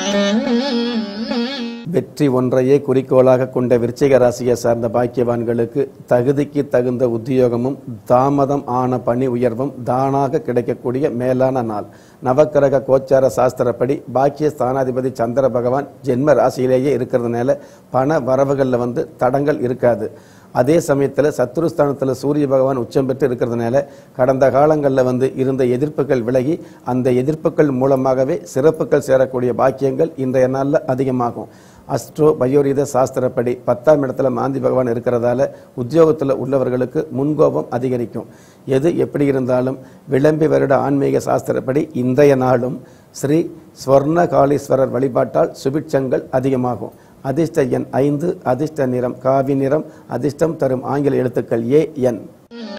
வெற்றி ஒன்றையே குறிக்கோளாக கொண்ட விருச்சிக ராசியை சார்ந்த பாக்கியவான்களுக்கு தகுதிக்கு தகுந்த உத்தியோகமும் தாமதம் ஆன பணி உயர்வும் தானாக கிடைக்கக்கூடிய மேலான நாள் நவக்கிரக கோச்சார சாஸ்திரப்படி பாக்கிய ஸ்தானாதிபதி சந்திர பகவான் ஜென்ம ராசியிலேயே இருக்கிறதுனால பண வரவுகளில் வந்து தடங்கள் இருக்காது அதே சமயத்தில் சத்துருஸ்தானத்தில் சூரிய பகவான் உச்சம் பெற்று இருக்கிறதுனால கடந்த காலங்களில் வந்து இருந்த எதிர்ப்புகள் விலகி அந்த எதிர்ப்புகள் மூலமாகவே சிறப்புகள் சேரக்கூடிய பாக்கியங்கள் இன்றைய நாளில் அதிகமாகும் அஸ்ட்ரோ பயோரீத சாஸ்திரப்படி பத்தாம் இடத்துல மாந்தி பகவான் இருக்கிறதால உத்தியோகத்தில் உள்ளவர்களுக்கு முன்கோபம் அதிகரிக்கும் எது எப்படி இருந்தாலும் விளம்பி வருட ஆன்மீக சாஸ்திரப்படி இன்றைய நாளும் ஸ்ரீ ஸ்வர்ணகாளீஸ்வரர் வழிபாட்டால் சுபிட்சங்கள் அதிகமாகும் அதிர்ஷ்ட எண் ஐந்து அதிர்ஷ்ட நிறம் காவி நிறம் அதிர்ஷ்டம் தரும் ஆங்கில எழுத்துக்கள் ஏ என்